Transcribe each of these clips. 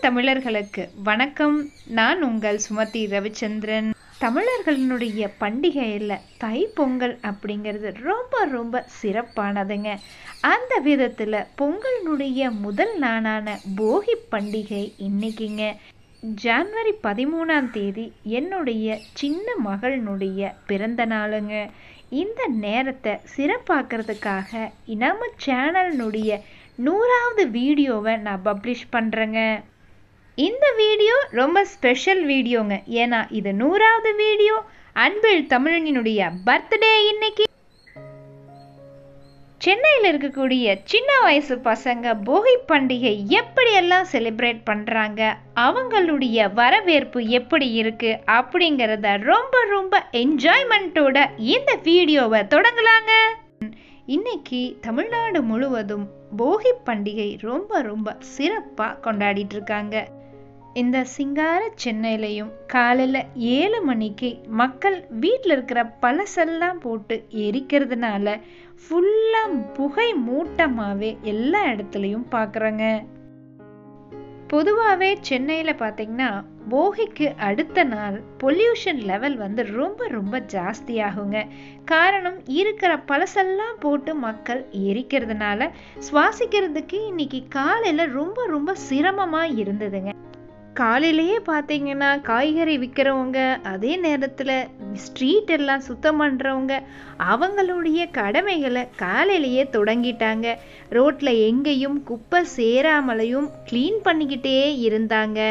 தமிழர்களுக்கு வணக்கம் நான் உங்கள் சுமதி ரவிச்சந்திரன் தமிழர்களினுடைய பண்டிகையில் தைப்பொங்கல் அப்படிங்கிறது ரொம்ப ரொம்ப சிறப்பானதுங்க அந்த விதத்தில் பொங்கலினுடைய முதல் நாளான போகி பண்டிகை இன்னைக்குங்க ஜான்வரி பதிமூணாம் தேதி என்னுடைய சின்ன மகளினுடைய பிறந்த நாளுங்க இந்த நேரத்தை சிறப்பாக்கிறதுக்காக நம்ம சேனலினுடைய நூறாவது வீடியோவை நான் பப்ளிஷ் பண்ணுறேங்க இந்த வீடியோ ரொம்ப ஸ்பெஷல் வீடியோங்க ஏன்னா இது நூறாவது வீடியோ அன்பில் தமிழனினுடைய பர்த்டே இன்னைக்கு சென்னையில் இருக்கக்கூடிய சின்ன வயசு பசங்க போகி பண்டிகை எப்படியெல்லாம் செலிப்ரேட் பண்ணுறாங்க அவங்களுடைய வரவேற்பு எப்படி இருக்கு அப்படிங்கிறத ரொம்ப ரொம்ப என்ஜாய்மெண்ட்டோட இந்த வீடியோவை தொடங்கலாங்க இன்னைக்கு தமிழ்நாடு முழுவதும் போகி பண்டிகை ரொம்ப ரொம்ப சிறப்பாக கொண்டாடிட்டு இருக்காங்க இந்த சிங்கார சென்னையிலையும் காலையில் ஏழு மணிக்கு மக்கள் வீட்டில் இருக்கிற பழசெல்லாம் போட்டு எரிக்கிறதுனால ஃபுல்லாக புகை மூட்டமாகவே எல்லா இடத்துலையும் பார்க்குறோங்க பொதுவாகவே சென்னையில் பார்த்தீங்கன்னா போகிக்கு அடுத்த நாள் பொல்யூஷன் லெவல் வந்து ரொம்ப ரொம்ப ஜாஸ்தியாகுங்க காரணம் இருக்கிற பழசெல்லாம் போட்டு மக்கள் எரிக்கிறதுனால சுவாசிக்கிறதுக்கு இன்னைக்கு காலையில் ரொம்ப ரொம்ப சிரமமாக இருந்ததுங்க காலையிலேயே பார்த்தீங்கன்னா காய்கறி விற்கிறவங்க அதே நேரத்தில் ஸ்ட்ரீட் எல்லாம் சுத்தம் பண்ணுறவங்க அவங்களுடைய கடமைகளை காலையிலேயே தொடங்கிட்டாங்க ரோட்டில் எங்கேயும் குப்பை சேராமலையும் க்ளீன் பண்ணிக்கிட்டே இருந்தாங்க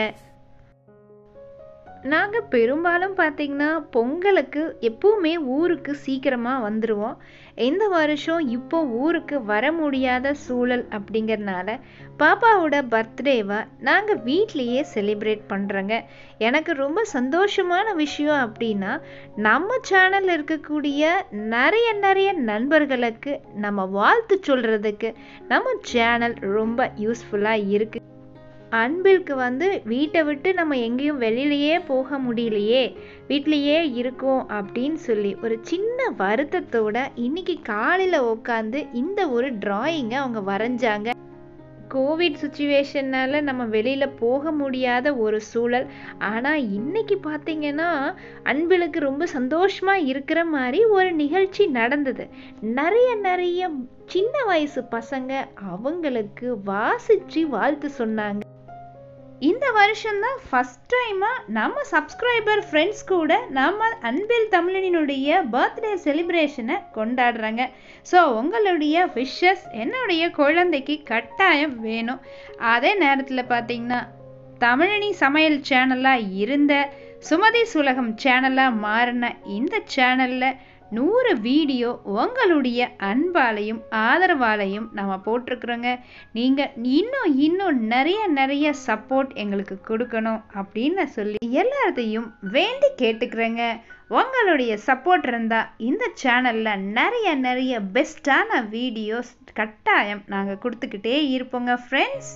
நாங்கள் பெரும்பாலும் பார்த்தீங்கன்னா பொங்கலுக்கு எப்பவுமே ஊருக்கு சீக்கிரமாக வந்துடுவோம் இந்த வருஷம் இப்போ ஊருக்கு வர முடியாத சூழல் அப்படிங்கிறதுனால பாப்பாவோட பர்த்டேவை நாங்கள் வீட்லேயே செலிப்ரேட் பண்ணுறோங்க எனக்கு ரொம்ப சந்தோஷமான விஷயம் அப்படின்னா நம்ம சேனலில் இருக்கக்கூடிய நிறைய நிறைய நண்பர்களுக்கு நம்ம வாழ்த்து சொல்கிறதுக்கு நம்ம சேனல் ரொம்ப யூஸ்ஃபுல்லாக இருக்குது அன்பிற்கு வந்து வீட்டை விட்டு நம்ம எங்கேயும் வெளியிலையே போக முடியலையே வீட்லேயே இருக்கோம் அப்படின்னு சொல்லி ஒரு சின்ன வருத்தத்தோட இன்னைக்கு காலையில் உட்காந்து இந்த ஒரு டிராயிங்கை அவங்க வரைஞ்சாங்க கோவிட் சுச்சுவேஷனால் நம்ம வெளியில் போக முடியாத ஒரு சூழல் ஆனால் இன்னைக்கு பார்த்தீங்கன்னா அன்பிலுக்கு ரொம்ப சந்தோஷமாக இருக்கிற மாதிரி ஒரு நிகழ்ச்சி நடந்தது நிறைய நிறைய சின்ன வயசு பசங்க அவங்களுக்கு வாசித்து வாழ்த்து சொன்னாங்க இந்த வருஷம்தான் ஃபஸ்ட் டைமாக நம்ம சப்ஸ்கிரைபர் ஃப்ரெண்ட்ஸ் கூட நம்ம அன்பில் தமிழனினுடைய பர்த்டே செலிப்ரேஷனை கொண்டாடுறாங்க ஸோ உங்களுடைய விஷஸ் என்னுடைய குழந்தைக்கு கட்டாயம் வேணும் அதே நேரத்தில் பார்த்தீங்கன்னா தமிழனி சமையல் சேனலாக இருந்த சுமதி சுலகம் சேனலாக மாறின இந்த சேனலில் நூறு வீடியோ உங்களுடைய அன்பாலையும் ஆதரவாலையும் நம்ம போட்டிருக்குறோங்க நீங்கள் இன்னும் இன்னும் நிறைய நிறைய சப்போர்ட் எங்களுக்கு கொடுக்கணும் அப்படின்னு சொல்லி எல்லாத்தையும் வேண்டி கேட்டுக்கிறேங்க உங்களுடைய சப்போர்ட் இருந்தால் இந்த சேனலில் நிறைய நிறைய பெஸ்ட்டான வீடியோஸ் கட்டாயம் நாங்கள் கொடுத்துக்கிட்டே இருப்போங்க ஃப்ரெண்ட்ஸ்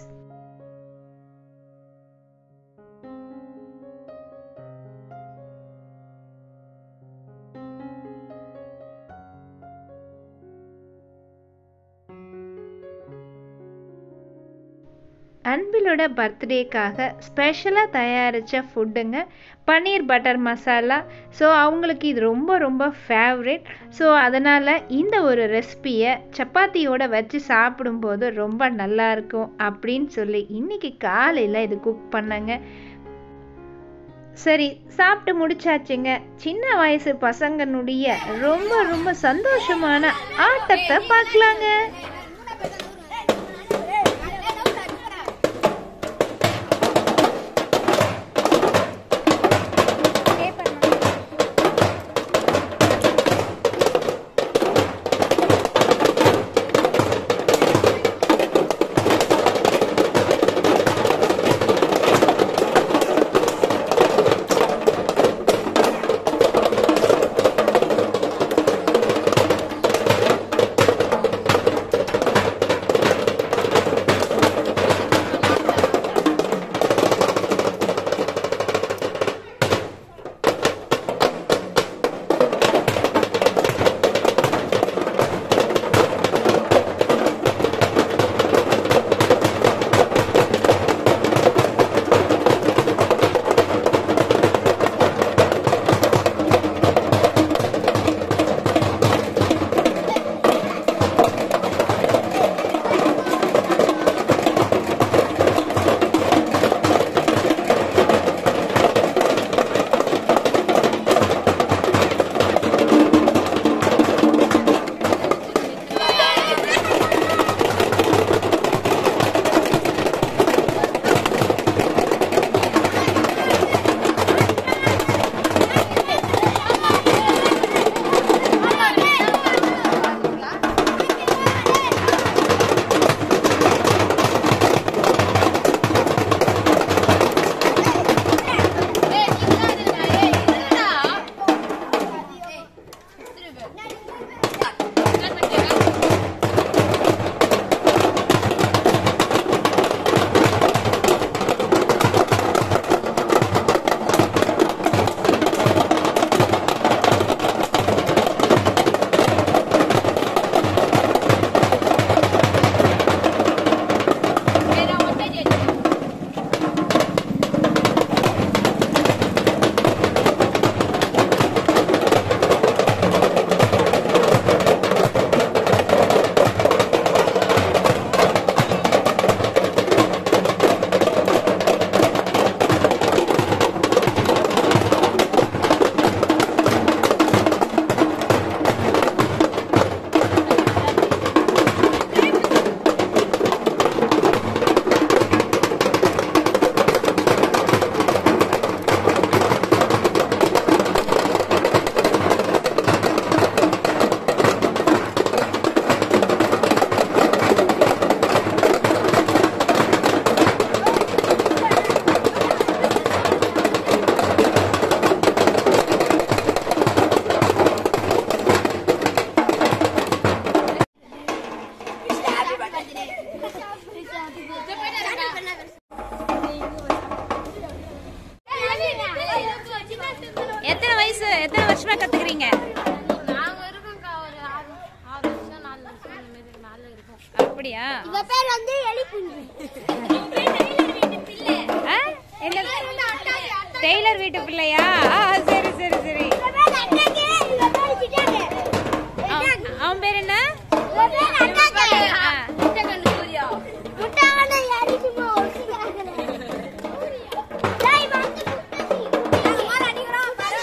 அன்பிலோட பர்த்டேக்காக ஸ்பெஷலாக தயாரித்த ஃபுட்டுங்க பன்னீர் பட்டர் மசாலா ஸோ அவங்களுக்கு இது ரொம்ப ரொம்ப ஃபேவரட் ஸோ அதனால் இந்த ஒரு ரெசிப்பியை சப்பாத்தியோட வச்சு சாப்பிடும்போது ரொம்ப நல்லாயிருக்கும் அப்படின்னு சொல்லி இன்றைக்கி காலையில் இது குக் பண்ணங்க சரி சாப்பிட்டு முடிச்சாச்சுங்க சின்ன வயசு பசங்கனுடைய ரொம்ப ரொம்ப சந்தோஷமான ஆட்டத்தை பார்க்கலாங்க அப்படியா இவ பேர் வந்து எலிப்புண்டு ஆ? என்ன டெய்லர் வீட்டு பிள்ளையா ஆ, சரி சரி சரி இவ பேர் அட்டாக்கே இவ பேர் சிட்டாக்கே அவன் அவன் பேர் என்ன இவ பேர் அட்டாக்கே ஆ. முட்டான யாரு சும்மா ஒசிக்கிறாங்க டேய் வந்து முட்டாசி மாற அடிக்குறோம் பாரு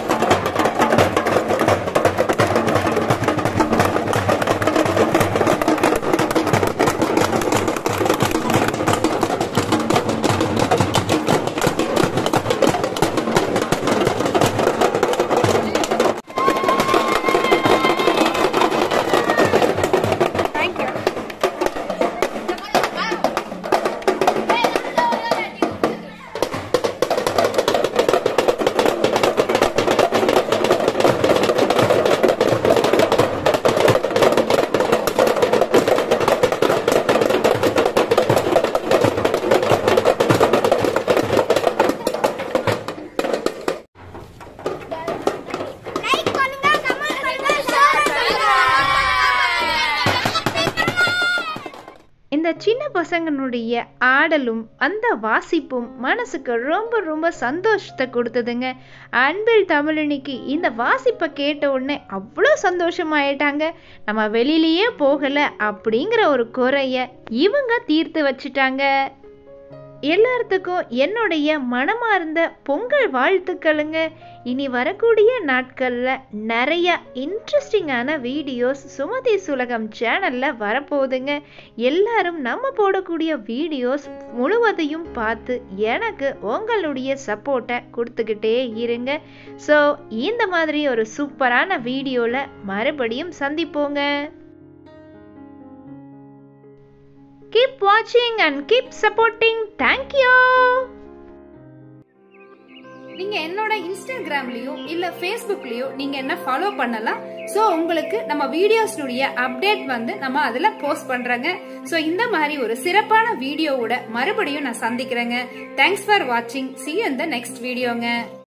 Thank you. லைக் பண்ணுங்க கமெண்ட் பண்ணுங்க ஷேர் பண்ணுங்க இந்த சின்ன பசங்களுடைய ஆடலும் அந்த வாசிப்பும் மனசுக்கு ரொம்ப ரொம்ப சந்தோஷத்தை கொடுத்ததுங்க அன்பில் தமிழனிக்கு இந்த வாசிப்பை கேட்ட உடனே அவ்வளோ சந்தோஷமாயிட்டாங்க நம்ம வெளியிலேயே போகலை அப்படிங்கிற ஒரு குறைய இவங்க தீர்த்து வச்சிட்டாங்க எல்லாத்துக்கும் என்னுடைய மனமார்ந்த பொங்கல் வாழ்த்துக்களுங்க இனி வரக்கூடிய நாட்களில் நிறைய இன்ட்ரெஸ்டிங்கான வீடியோஸ் சுமதி சுலகம் சேனலில் வரப்போகுதுங்க எல்லாரும் நம்ம போடக்கூடிய வீடியோஸ் முழுவதையும் பார்த்து எனக்கு உங்களுடைய சப்போர்ட்டை கொடுத்துக்கிட்டே இருங்க ஸோ இந்த மாதிரி ஒரு சூப்பரான வீடியோவில் மறுபடியும் சந்திப்போங்க கீப் வாட்சிங் அண்ட் கீப் சப்போர்ட்டிங் தேங்க்யூ நீங்க என்னோட இன்ஸ்டாகிராம்லயோ இல்ல ஃபேஸ்புக்லயோ நீங்க என்ன ஃபாலோ பண்ணலாம் சோ உங்களுக்கு நம்ம வீடியோஸ்னுடைய அப்டேட் வந்து நம்ம அதுல போஸ்ட் பண்றோங்க சோ இந்த மாதிரி ஒரு சிறப்பான வீடியோவோட மறுபடியும் நான் சந்திக்கிறேங்க தேங்க்ஸ் ஃபார் வாட்சிங் see you in the next வீடியோங்க